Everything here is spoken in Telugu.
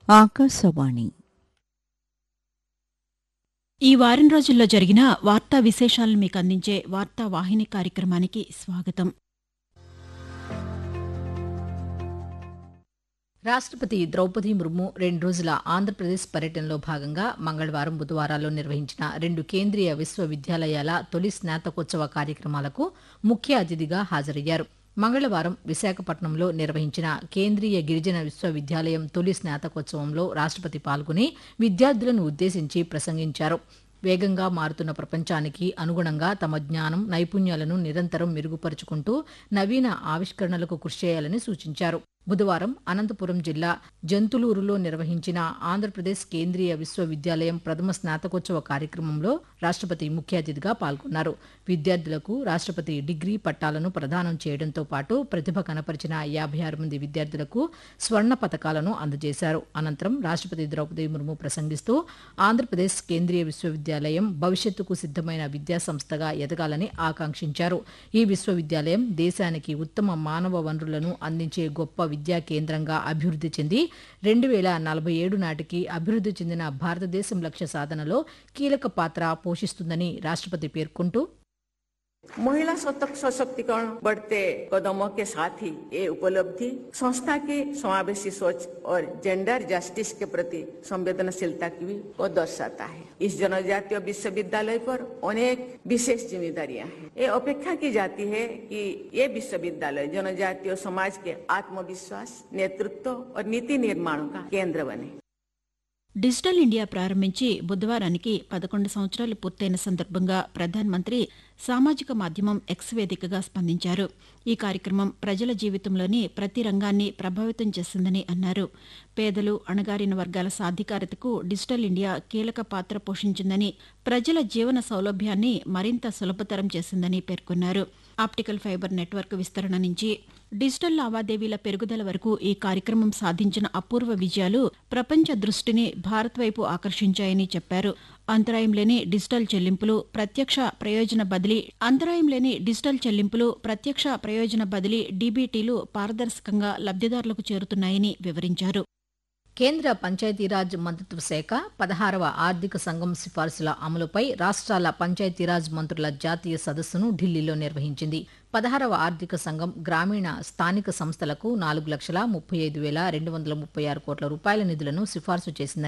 ఆకాశవాణి ఈ వారం రోజుల్లో జరిగిన వార్తా విశేషాలను మీకు అందించే వార్తా వాహిని కార్యక్రమానికి స్వాగతం రాష్ట్రపతి ద్రౌపది ముర్ము రెండు రోజుల ఆంధ్రప్రదేశ్ పర్యటనలో భాగంగా మంగళవారం బుధవారాల్లో నిర్వహించిన రెండు కేంద్రీయ విశ్వవిద్యాలయాల తొలి స్నాతకోత్సవ కార్యక్రమాలకు ముఖ్య అతిథిగా హాజరయ్యారు మంగళవారం విశాఖపట్నంలో నిర్వహించిన కేంద్రీయ గిరిజన విశ్వవిద్యాలయం తొలి స్నాతకోత్సవంలో రాష్ట్రపతి పాల్గొని విద్యార్థులను ఉద్దేశించి ప్రసంగించారు వేగంగా మారుతున్న ప్రపంచానికి అనుగుణంగా తమ జ్ఞానం నైపుణ్యాలను నిరంతరం మెరుగుపరుచుకుంటూ నవీన ఆవిష్కరణలకు కృషి చేయాలని సూచించారు బుధవారం అనంతపురం జిల్లా జంతులూరులో నిర్వహించిన ఆంధ్రప్రదేశ్ కేంద్రీయ విశ్వవిద్యాలయం ప్రథమ స్నాతకోత్సవ కార్యక్రమంలో రాష్ట్రపతి ముఖ్య అతిథిగా పాల్గొన్నారు విద్యార్థులకు రాష్ట్రపతి డిగ్రీ పట్టాలను ప్రదానం చేయడంతో పాటు ప్రతిభ కనపరిచిన యాభై ఆరు మంది విద్యార్థులకు స్వర్ణ పతకాలను అందజేశారు అనంతరం రాష్ట్రపతి ద్రౌపది ముర్ము ప్రసంగిస్తూ ఆంధ్రప్రదేశ్ కేంద్రీయ విశ్వవిద్యాలయం భవిష్యత్తుకు సిద్ధమైన విద్యా సంస్థగా ఎదగాలని ఆకాంక్షించారు ఈ విశ్వవిద్యాలయం దేశానికి ఉత్తమ మానవ వనరులను అందించే గొప్ప విద్యా కేంద్రంగా అభివృద్ధి చెంది రెండు వేల నలభై ఏడు నాటికి అభివృద్ధి చెందిన భారతదేశం లక్ష్య సాధనలో కీలక పాత్ర పోషిస్తుందని రాష్ట్రపతి పేర్కొంటూ महिला सतक सशक्तिकरण बढ़ते कदमों के साथ ही ये उपलब्धि संस्था की समावेशी सोच और जेंडर जस्टिस के प्रति संवेदनशीलता की भी को दर्शाता है इस जनजातीय विश्वविद्यालय पर अनेक विशेष जिम्मेदारियां हैं ये अपेक्षा की जाती है कि ये विश्वविद्यालय जनजातीय समाज के आत्मविश्वास नेतृत्व और नीति निर्माण का केंद्र बने డిజిటల్ ఇండియా ప్రారంభించి బుధవారానికి పదకొండు సంవత్సరాలు పూర్తయిన సందర్భంగా ప్రధానమంత్రి సామాజిక మాధ్యమం ఎక్స్ వేదికగా స్పందించారు ఈ కార్యక్రమం ప్రజల జీవితంలోని ప్రతి రంగాన్ని ప్రభావితం చేసిందని అన్నారు పేదలు అణగారిన వర్గాల సాధికారతకు డిజిటల్ ఇండియా కీలక పాత్ర పోషించిందని ప్రజల జీవన సౌలభ్యాన్ని మరింత సులభతరం చేసిందని పేర్కొన్నారు ఆప్టికల్ ఫైబర్ నెట్వర్క్ విస్తరణ నుంచి డిజిటల్ లావాదేవీల పెరుగుదల వరకు ఈ కార్యక్రమం సాధించిన అపూర్వ విజయాలు ప్రపంచ దృష్టిని భారత్ వైపు ఆకర్షించాయని చెప్పారు అంతరాయం లేని డిజిటల్ చెల్లింపులు ప్రత్యక్ష ప్రయోజన బదిలీ అంతరాయం లేని డిజిటల్ చెల్లింపులు ప్రత్యక్ష ప్రయోజన బదిలీ డీబీటీలు పారదర్శకంగా లబ్ధిదారులకు చేరుతున్నాయని వివరించారు కేంద్ర పంచాయతీరాజ్ మంత్రిత్వ శాఖ పదహారవ ఆర్థిక సంఘం సిఫార్సుల అమలుపై రాష్ట్రాల పంచాయతీరాజ్ మంత్రుల జాతీయ సదస్సును ఢిల్లీలో నిర్వహించింది పదహారవ ఆర్థిక సంఘం గ్రామీణ స్థానిక సంస్థలకు నాలుగు లక్షల ముప్పై ఐదు వేల రెండు వందల ముప్పై ఆరు కోట్ల రూపాయల నిధులను సిఫార్సు చేసిందని